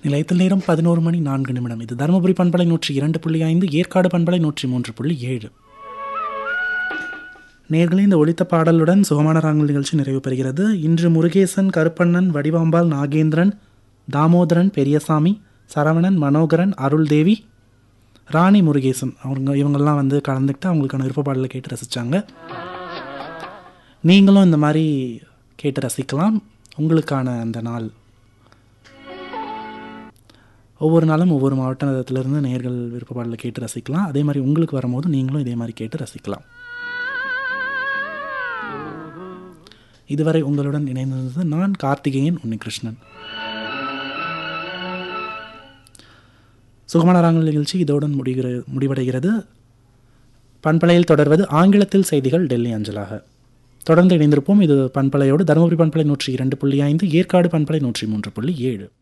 நிலையத்தில் நேரம் பதினோரு மணி நான்கு நிமிடம் இது தருமபுரி பண்பலை நூற்றி இரண்டு புள்ளி ஐந்து ஏற்காடு பண்பலை நூற்றி மூன்று புள்ளி ஏழு நேர்களே இந்த ஒலித்த பாடலுடன் சுகமான ராங்கல் நிகழ்ச்சி நிறைவு பெறுகிறது இன்று முருகேசன் கருப்பண்ணன் வடிவாம்பாள் நாகேந்திரன் தாமோதரன் பெரியசாமி சரவணன் மனோகரன் அருள்தேவி ராணி முருகேசன் அவங்க இவங்கெல்லாம் வந்து கலந்துக்கிட்டு அவங்களுக்கான விருப்ப பாடலை கேட்டு ரசித்தாங்க நீங்களும் இந்த மாதிரி கேட்டு ரசிக்கலாம் உங்களுக்கான அந்த நாள் ஒவ்வொரு நாளும் ஒவ்வொரு மாவட்டத்திலிருந்து நேர்கள் விருப்ப பாடலை கேட்டு ரசிக்கலாம் அதே மாதிரி உங்களுக்கு வரும்போது நீங்களும் இதே மாதிரி கேட்டு ரசிக்கலாம் இதுவரை உங்களுடன் இணைந்திருந்தது நான் கார்த்திகேயன் உன்னிகிருஷ்ணன் சுகமான ராங்கல் நிகழ்ச்சி இதோடன் முடிகிற முடிவடைகிறது பண்பலையில் தொடர்வது ஆங்கிலத்தில் செய்திகள் டெல்லி அஞ்சலாக தொடர்ந்து இணைந்திருப்போம் இது பண்பலையோடு தருமபுரி பண்பலை நூற்றி இரண்டு புள்ளி ஐந்து ஏற்காடு பண்பலை நூற்றி மூன்று புள்ளி ஏழு